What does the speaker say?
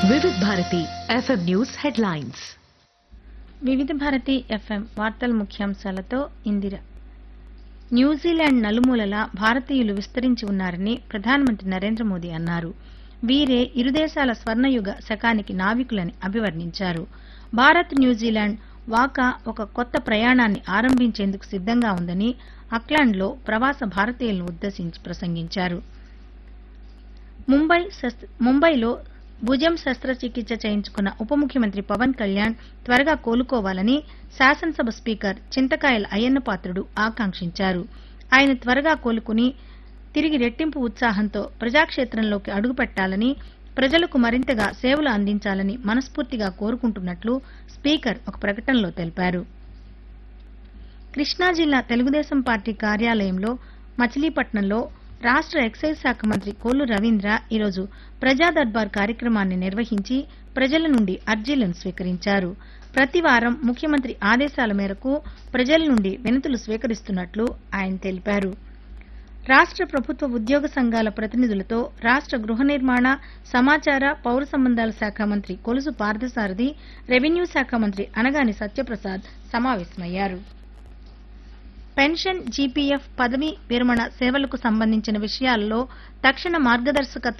వివిధ Bharati FM news headlines వివిధ Bharati FM వార్తల ముఖ్యాంశాలతో ఇందిర న్యూజిలాండ్ నలుమూలలా భారతీయులు విస్తరించి ఉన్నారని ప్రధానమంత్రి నరేంద్ర మోదీ అన్నారు వీరే ఇరు దేశాల స్వర్ణయుగ శకానికి నావికులని అభివర్ణించారు భారత్ న్యూజిలాండ్ వాకా ఒక కొత్త ప్రయాణాన్ని ఆరంభించేందుకు సిద్ధంగా ఉందని అక్లాండ్లో ప్రవాస భారతీయులను ఉద్దేశించి ప్రసంగించారు ముంబై శస్త్ర- ముంబైలో భుజం శస్త్రచికిత్స చేయించుకున్న ఉప ముఖ్యమంత్రి పవన్ కళ్యాణ్ త్వరగా కోలుకోవాలని శాసనసభ స్పీకర్ చింతకాయల అయ్యన్న పాత్రుడు ఆకాంక్షించారు ఆయన త్వరగా కోలుకుని తిరిగి రెట్టింపు ఉత్సాహంతో ప్రజాక్షేత్రంలోకి అడుగుపెట్టాలని ప్రజలకు మరింతగా సేవలు అందించాలని మనస్ఫూర్తిగా కోరుకుంటున్నట్లు స్పీకర్ ఒక ప్రకటనలో తెలిపారు కృష్ణా జిల్లా తెలుగుదేశం పార్టీ కార్యాలయంలో మచిలీపట్నంలో రాష్ట్ర ఎక్సైజ్ శాఖ మంత్రి కొల్లు రవీంద్ర ఈరోజు ప్రజా దర్బార్ కార్యక్రమాన్ని నిర్వహించి ప్రజల నుండి అర్జీలను స్వీకరించారు ప్రతి వారం ముఖ్యమంత్రి ఆదేశాల మేరకు ప్రజల నుండి వినతులు స్వీకరిస్తున్నట్లు ఆయన తెలిపారు రాష్ట్ర ప్రభుత్వ ఉద్యోగ సంఘాల ప్రతినిధులతో రాష్ట్ర గృహ నిర్మాణ సమాచార పౌర సంబంధాల శాఖ మంత్రి కొలుసు పార్థసారథి రెవెన్యూ శాఖ మంత్రి అనగాని సత్యప్రసాద్ సమావేశమయ్యారు పెన్షన్ జీపీఎఫ్ పదవీ విరమణ సేవలకు సంబంధించిన విషయాల్లో తక్షణ మార్గదర్శకత్వం